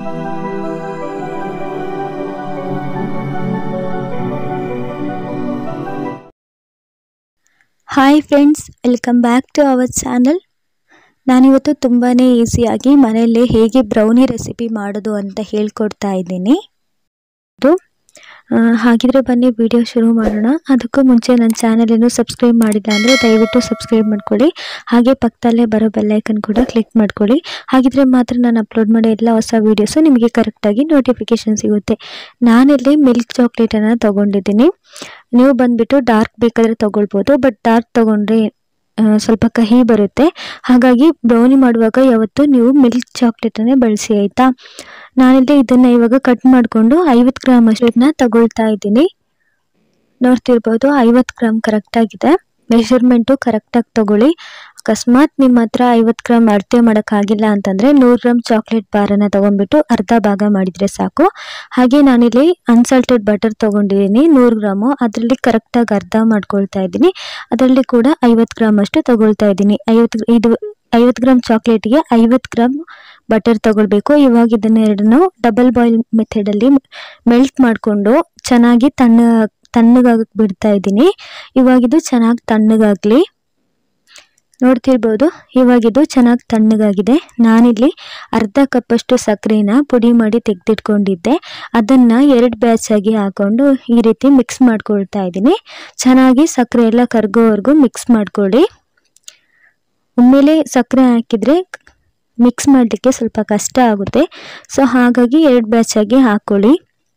hi friends welcome back to our channel ನಾನಿವತ್ತು ತುಂಬಾ ಈಸಿಯಾಗಿ ಮನೆಯಲ್ಲೇ ಹೇಗೆ ಬ್ರೌನಿ ರೆಸಿಪಿ ಮಾಡೋದು ಅಂತ ಹೇಳ್ಕೊಡ್ತಾ ಇದ್ದೀನಿ ಅದು ಆ, ಹಾಗಿದ್ರೆ ಬನ್ನಿ ವಿಡಿಯೋ ಶುರು ಮಾಡೋಣ ಅದಕ್ಕೂ ಮುಂಚೆ ನನ್ನ ಚಾನಲ್ ಇನ್ನೂ ಸಬ್ಸ್ಕ್ರೈಬ್ ಮಾಡಿಲ್ಲ ಅಂದರೆ ದಯವಿಟ್ಟು ಸಬ್ಸ್ಕ್ರೈಬ್ ಮಾಡ್ಕೊಳ್ಳಿ ಹಾಗೆ ಪಕ್ಕದಲ್ಲೇ ಬರೋ ಬೆಲ್ಲೈಕನ್ ಕೂಡ ಕ್ಲಿಕ್ ಮಾಡ್ಕೊಳ್ಳಿ ಹಾಗಿದ್ರೆ ಮಾತ್ರ ನಾನು ಅಪ್ಲೋಡ್ ಮಾಡೋ ಎಲ್ಲ ಹೊಸ ವೀಡಿಯೋಸು ನಿಮಗೆ ಕರೆಕ್ಟಾಗಿ ನೋಟಿಫಿಕೇಶನ್ ಸಿಗುತ್ತೆ ನಾನಿಲ್ಲಿ ಮಿಲ್ಕ್ ಚಾಕ್ಲೇಟನ್ನು ತೊಗೊಂಡಿದ್ದೀನಿ ನೀವು ಬಂದುಬಿಟ್ಟು ಡಾರ್ಕ್ ಬೇಕಾದರೆ ತೊಗೊಳ್ಬೋದು ಬಟ್ ಡಾರ್ಕ್ ತೊಗೊಂಡ್ರೆ ಆ, ಸ್ವಲ್ಪ ಕಹಿ ಬರುತ್ತೆ ಹಾಗಾಗಿ ಬ್ರೌನಿ ಮಾಡುವಾಗ ಯಾವತ್ತು ನೀವು ಮಿಲ್ಕ್ ಚಾಕ್ಲೇಟನ್ನೇ ಬಳಸಿ ಆಯಿತಾ ನಾನಿಲ್ಲಿ ಇದನ್ನು ಇವಾಗ ಕಟ್ ಮಾಡಿಕೊಂಡು ಐವತ್ತು ಗ್ರಾಮ್ ಅಷ್ಟನ್ನ ತಗೊಳ್ತಾ ಇದ್ದೀನಿ ನೋಡ್ತಿರ್ಬೋದು ಐವತ್ತು ಗ್ರಾಮ್ ಕರೆಕ್ಟಾಗಿದೆ ಮೆಷರ್ಮೆಂಟು ಕರೆಕ್ಟಾಗಿ ತಗೊಳ್ಳಿ ಅಕಸ್ಮಾತ್ ನಿಮ್ಮ ಹತ್ರ ಐವತ್ತು ಗ್ರಾಮ್ ಅಳತೆ ಮಾಡೋಕ್ಕಾಗಿಲ್ಲ ಅಂತಂದರೆ ನೂರು ಗ್ರಾಮ್ ಚಾಕ್ಲೇಟ್ ಬಾರನ್ನು ತೊಗೊಂಡ್ಬಿಟ್ಟು ಅರ್ಧ ಭಾಗ ಮಾಡಿದರೆ ಸಾಕು ಹಾಗೆ ನಾನಿಲ್ಲಿ ಅನ್ಸಾಲ್ಟೆಡ್ ಬಟರ್ ತೊಗೊಂಡಿದ್ದೀನಿ ನೂರು ಗ್ರಾಮು ಅದರಲ್ಲಿ ಕರೆಕ್ಟಾಗಿ ಅರ್ಧ ಮಾಡ್ಕೊಳ್ತಾ ಇದ್ದೀನಿ ಅದರಲ್ಲಿ ಕೂಡ ಐವತ್ತು ಗ್ರಾಮ್ ಅಷ್ಟು ತಗೊಳ್ತಾ ಇದ್ದೀನಿ ಐವತ್ತು ಇದು ಐವತ್ತು ಗ್ರಾಮ್ ಚಾಕ್ಲೇಟ್ಗೆ ಐವತ್ತು ಗ್ರಾಮ್ ಬಟರ್ ತಗೊಳ್ಬೇಕು ಇವಾಗ ಇದನ್ನ ಎರಡನ್ನು ಡಬಲ್ ಬಾಯ್ಲ್ ಮೆಥಡಲ್ಲಿ ಮೆಲ್ಟ್ ಮಾಡಿಕೊಂಡು ಚೆನ್ನಾಗಿ ತಣ್ಣ ತಣ್ಣಗಾಗಕ್ಕೆ ಬಿಡ್ತಾ ಇದ್ದೀನಿ ಇವಾಗಿದು ಚೆನ್ನಾಗಿ ತಣ್ಣಗಾಗಲಿ ನೋಡ್ತಿರ್ಬೋದು ಇವಾಗಿದು ಚೆನ್ನಾಗಿ ತಣ್ಣಗಾಗಿದೆ ನಾನಿಲ್ಲಿ ಅರ್ಧ ಕಪ್ಪಷ್ಟು ಸಕ್ಕರೆನ ಪುಡಿ ಮಾಡಿ ತೆಗೆದಿಟ್ಕೊಂಡಿದ್ದೆ ಅದನ್ನು ಎರಡು ಬ್ಯಾಚ್ ಆಗಿ ಹಾಕೊಂಡು ಈ ರೀತಿ ಮಿಕ್ಸ್ ಮಾಡ್ಕೊಳ್ತಾ ಇದ್ದೀನಿ ಚೆನ್ನಾಗಿ ಸಕ್ಕರೆ ಎಲ್ಲ ಕರ್ಗೋವರೆಗೂ ಮಿಕ್ಸ್ ಮಾಡ್ಕೊಳ್ಳಿ ಒಮ್ಮೆಲೆ ಸಕ್ಕರೆ ಹಾಕಿದರೆ ಮಿಕ್ಸ್ ಮಾಡಲಿಕ್ಕೆ ಸ್ವಲ್ಪ ಕಷ್ಟ ಆಗುತ್ತೆ ಸೊ ಹಾಗಾಗಿ ಎರಡು ಬ್ಯಾಚ್ ಆಗಿ ಹಾಕ್ಕೊಳ್ಳಿ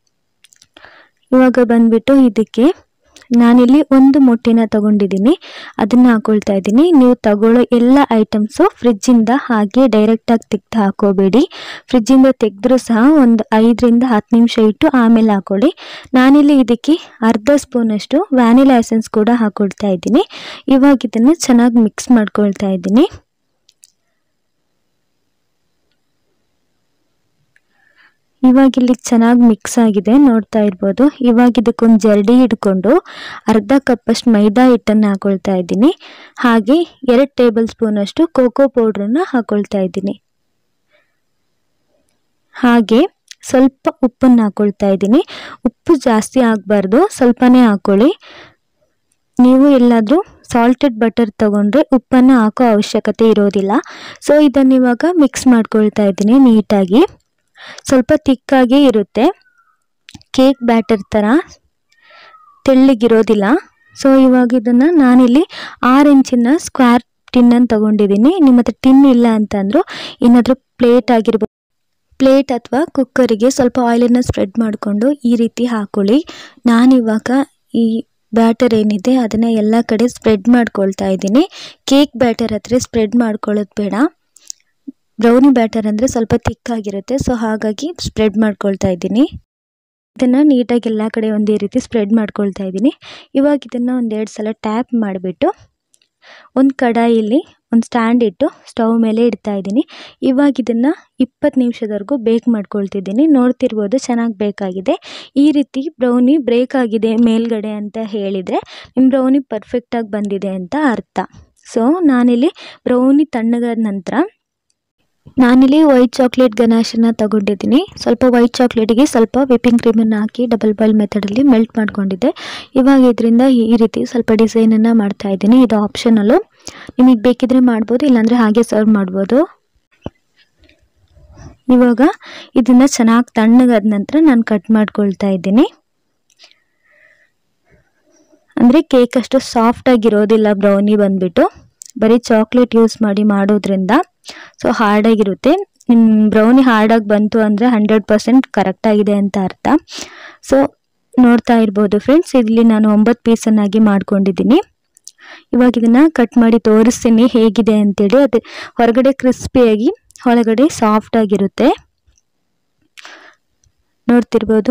ಇವಾಗ ಬಂದ್ಬಿಟ್ಟು ಇದಕ್ಕೆ ನಾನಿಲ್ಲಿ ಒಂದು ಮೊಟ್ಟೆನ ತಗೊಂಡಿದ್ದೀನಿ ಅದನ್ನು ಹಾಕೊಳ್ತಾ ಇದ್ದೀನಿ ನೀವು ತಗೊಳ್ಳೋ ಎಲ್ಲ ಐಟಮ್ಸು ಫ್ರಿಜ್ಜಿಂದ ಹಾಗೆ ಡೈರೆಕ್ಟಾಗಿ ತೆಗೆದು ಹಾಕೋಬೇಡಿ ಫ್ರಿಜ್ಜಿಂದ ತೆಗೆದ್ರೂ ಸಹ ಒಂದು ಐದರಿಂದ ಹತ್ತು ನಿಮಿಷ ಇಟ್ಟು ಆಮೇಲೆ ಹಾಕೊಳ್ಳಿ ನಾನಿಲ್ಲಿ ಇದಕ್ಕೆ ಅರ್ಧ ಸ್ಪೂನಷ್ಟು ವ್ಯಾನಿಲಾ ಎಸೆನ್ಸ್ ಕೂಡ ಹಾಕೊಳ್ತಾ ಇದ್ದೀನಿ ಇವಾಗ ಇದನ್ನು ಚೆನ್ನಾಗಿ ಮಿಕ್ಸ್ ಮಾಡ್ಕೊಳ್ತಾ ಇದ್ದೀನಿ ಇವಾಗ ಇಲ್ಲಿ ಚೆನ್ನಾಗಿ ಮಿಕ್ಸ್ ಆಗಿದೆ ನೋಡ್ತಾ ಇರ್ಬೋದು ಇವಾಗ ಇದಕ್ಕೊಂದು ಜರಡಿ ಹಿಡ್ಕೊಂಡು ಅರ್ಧ ಕಪ್ಪಷ್ಟು ಮೈದಾ ಹಿಟ್ಟನ್ನು ಹಾಕೊಳ್ತಾ ಇದ್ದೀನಿ ಹಾಗೆ ಎರಡು ಟೇಬಲ್ ಸ್ಪೂನಷ್ಟು ಕೋಕೋ ಪೌಡ್ರನ್ನ ಹಾಕೊಳ್ತಾ ಇದ್ದೀನಿ ಹಾಗೆ ಸ್ವಲ್ಪ ಉಪ್ಪನ್ನು ಹಾಕೊಳ್ತಾ ಇದ್ದೀನಿ ಉಪ್ಪು ಜಾಸ್ತಿ ಆಗಬಾರ್ದು ಸ್ವಲ್ಪನೇ ಹಾಕೊಳ್ಳಿ ನೀವು ಎಲ್ಲಾದರೂ ಸಾಲ್ಟೆಡ್ ಬಟರ್ ತಗೊಂಡ್ರೆ ಉಪ್ಪನ್ನು ಹಾಕೋ ಅವಶ್ಯಕತೆ ಇರೋದಿಲ್ಲ ಸೊ ಇದನ್ನು ಇವಾಗ ಮಿಕ್ಸ್ ಮಾಡ್ಕೊಳ್ತಾ ಇದ್ದೀನಿ ನೀಟಾಗಿ ಸ್ವಲ್ಪ ತಿಕ್ಕಾಗೇ ಇರುತ್ತೆ ಕೇಕ್ ಬ್ಯಾಟರ್ ಥರ ತೆಳ್ಳಗಿರೋದಿಲ್ಲ ಸೊ ಇವಾಗ ಇದನ್ನು ನಾನಿಲ್ಲಿ ಆರು ಇಂಚಿನ ಸ್ಕ್ವೇರ್ ಟಿನ್ನನ್ನು ತಗೊಂಡಿದ್ದೀನಿ ನಿಮ್ಮ ಹತ್ರ ಟಿನ್ ಇಲ್ಲ ಅಂತಂದ್ರು ಏನಾದರೂ ಪ್ಲೇಟ್ ಆಗಿರ್ಬೋದು ಪ್ಲೇಟ್ ಅಥವಾ ಕುಕ್ಕರಿಗೆ ಸ್ವಲ್ಪ ಆಯಿಲನ್ನು ಸ್ಪ್ರೆಡ್ ಮಾಡಿಕೊಂಡು ಈ ರೀತಿ ಹಾಕೊಳ್ಳಿ ನಾನಿವಾಗ ಈ ಬ್ಯಾಟರ್ ಏನಿದೆ ಅದನ್ನು ಎಲ್ಲ ಕಡೆ ಸ್ಪ್ರೆಡ್ ಮಾಡ್ಕೊಳ್ತಾ ಇದ್ದೀನಿ ಕೇಕ್ ಬ್ಯಾಟರ್ ಹತ್ರ ಸ್ಪ್ರೆಡ್ ಮಾಡ್ಕೊಳ್ಳೋದು ಬೇಡ ಬ್ರೌನಿ ಬ್ಯಾಟರ್ ಅಂದರೆ ಸ್ವಲ್ಪ ತಿಕ್ಕಾಗಿರುತ್ತೆ ಸೊ ಹಾಗಾಗಿ ಸ್ಪ್ರೆಡ್ ಮಾಡ್ಕೊಳ್ತಾ ಇದ್ದೀನಿ ಇದನ್ನು ನೀಟಾಗಿ ಎಲ್ಲ ಕಡೆ ಒಂದೇ ರೀತಿ ಸ್ಪ್ರೆಡ್ ಮಾಡ್ಕೊಳ್ತಾ ಇದ್ದೀನಿ ಇವಾಗ ಇದನ್ನು ಒಂದೆರಡು ಸಲ ಟ್ಯಾಪ್ ಮಾಡಿಬಿಟ್ಟು ಒಂದು ಕಡಾಯಿಲಿ ಒಂದು ಸ್ಟ್ಯಾಂಡ್ ಇಟ್ಟು ಸ್ಟವ್ ಮೇಲೆ ಇಡ್ತಾ ಇದ್ದೀನಿ ಇವಾಗ ಇದನ್ನು ಇಪ್ಪತ್ತು ನಿಮಿಷದವರೆಗೂ ಬೇಕ್ ಮಾಡ್ಕೊಳ್ತಿದ್ದೀನಿ ನೋಡ್ತಿರ್ಬೋದು ಚೆನ್ನಾಗಿ ಬೇಕಾಗಿದೆ ಈ ರೀತಿ ಬ್ರೌನಿ ಬ್ರೇಕ್ ಆಗಿದೆ ಮೇಲ್ಗಡೆ ಅಂತ ಹೇಳಿದರೆ ನಿಮ್ಮ ಬ್ರೌನಿ ಪರ್ಫೆಕ್ಟಾಗಿ ಬಂದಿದೆ ಅಂತ ಅರ್ಥ ಸೊ ನಾನಿಲ್ಲಿ ಬ್ರೌನಿ ತಣ್ಣಗಾದ ನಂತರ ನಾನಿಲ್ಲಿ ವೈಟ್ ಚಾಕ್ಲೇಟ್ ಗನಾಶನ್ನು ತಗೊಂಡಿದ್ದೀನಿ ಸ್ವಲ್ಪ ವೈಟ್ ಚಾಕ್ಲೇಟಿಗೆ ಸ್ವಲ್ಪ ವಿಪ್ಪಿಂಗ್ ಕ್ರೀಮನ್ನು ಹಾಕಿ ಡಬಲ್ ಬಾಯ್ಲ್ ಮೆಥಡಲ್ಲಿ ಮೆಲ್ಟ್ ಮಾಡ್ಕೊಂಡಿದ್ದೆ ಇವಾಗ ಇದರಿಂದ ಈ ರೀತಿ ಸ್ವಲ್ಪ ಡಿಸೈನನ್ನು ಮಾಡ್ತಾ ಇದ್ದೀನಿ ಇದು ಆಪ್ಷನಲ್ಲು ನಿಮಗೆ ಬೇಕಿದ್ರೆ ಮಾಡ್ಬೋದು ಇಲ್ಲಾಂದರೆ ಹಾಗೆ ಸರ್ವ್ ಮಾಡ್ಬೋದು ಇವಾಗ ಇದನ್ನು ಚೆನ್ನಾಗಿ ತಣ್ಣಗಾದ ನಂತರ ನಾನು ಕಟ್ ಮಾಡ್ಕೊಳ್ತಾ ಇದ್ದೀನಿ ಅಂದರೆ ಕೇಕ್ ಅಷ್ಟು ಸಾಫ್ಟಾಗಿರೋದಿಲ್ಲ ಬ್ರೌನಿ ಬಂದುಬಿಟ್ಟು ಬರೀ ಚಾಕ್ಲೇಟ್ ಯೂಸ್ ಮಾಡಿ ಮಾಡೋದ್ರಿಂದ ಸೊ ಹಾರ್ಡಾಗಿರುತ್ತೆ ಬ್ರೌನಿ ಹಾರ್ಡಾಗಿ ಬಂತು ಅಂದರೆ ಹಂಡ್ರೆಡ್ ಪರ್ಸೆಂಟ್ ಕರೆಕ್ಟಾಗಿದೆ ಅಂತ ಅರ್ಥ ಸೊ ನೋಡ್ತಾ ಇರ್ಬೋದು ಫ್ರೆಂಡ್ಸ್ ಇಲ್ಲಿ ನಾನು ಒಂಬತ್ತು ಪೀಸನ್ನಾಗಿ ಮಾಡ್ಕೊಂಡಿದ್ದೀನಿ ಇವಾಗ ಇದನ್ನು ಕಟ್ ಮಾಡಿ ತೋರಿಸ್ತೀನಿ ಹೇಗಿದೆ ಅಂತೇಳಿ ಅದು ಹೊರಗಡೆ ಕ್ರಿಸ್ಪಿಯಾಗಿ ಒಳಗಡೆ ಸಾಫ್ಟಾಗಿರುತ್ತೆ ನೋಡ್ತಿರ್ಬೋದು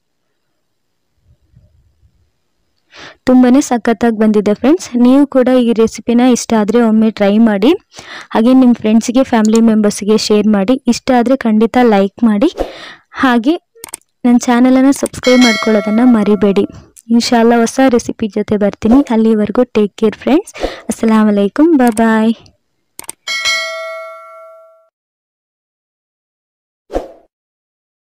ತುಂಬಾ ಸಖತ್ತಾಗಿ ಬಂದಿದೆ ಫ್ರೆಂಡ್ಸ್ ನೀವು ಕೂಡ ಈ ರೆಸಿಪಿನ ಇಷ್ಟ ಆದರೆ ಒಮ್ಮೆ ಟ್ರೈ ಮಾಡಿ ಹಾಗೆ ನಿಮ್ಮ ಫ್ರೆಂಡ್ಸಿಗೆ ಫ್ಯಾಮಿಲಿ ಮೆಂಬರ್ಸ್ಗೆ ಶೇರ್ ಮಾಡಿ ಇಷ್ಟ ಆದರೆ ಖಂಡಿತ ಲೈಕ್ ಮಾಡಿ ಹಾಗೆ ನನ್ನ ಚಾನಲನ್ನು ಸಬ್ಸ್ಕ್ರೈಬ್ ಮಾಡ್ಕೊಳ್ಳೋದನ್ನು ಮರಿಬೇಡಿ ಇನ್ಶಾಲ್ಲ ಹೊಸ ರೆಸಿಪಿ ಜೊತೆ ಬರ್ತೀನಿ ಅಲ್ಲಿವರೆಗೂ ಟೇಕ್ ಕೇರ್ ಫ್ರೆಂಡ್ಸ್ ಅಸ್ಸಲಾಮ್ ಅಲೈಕುಮ್ ಬಾಯ್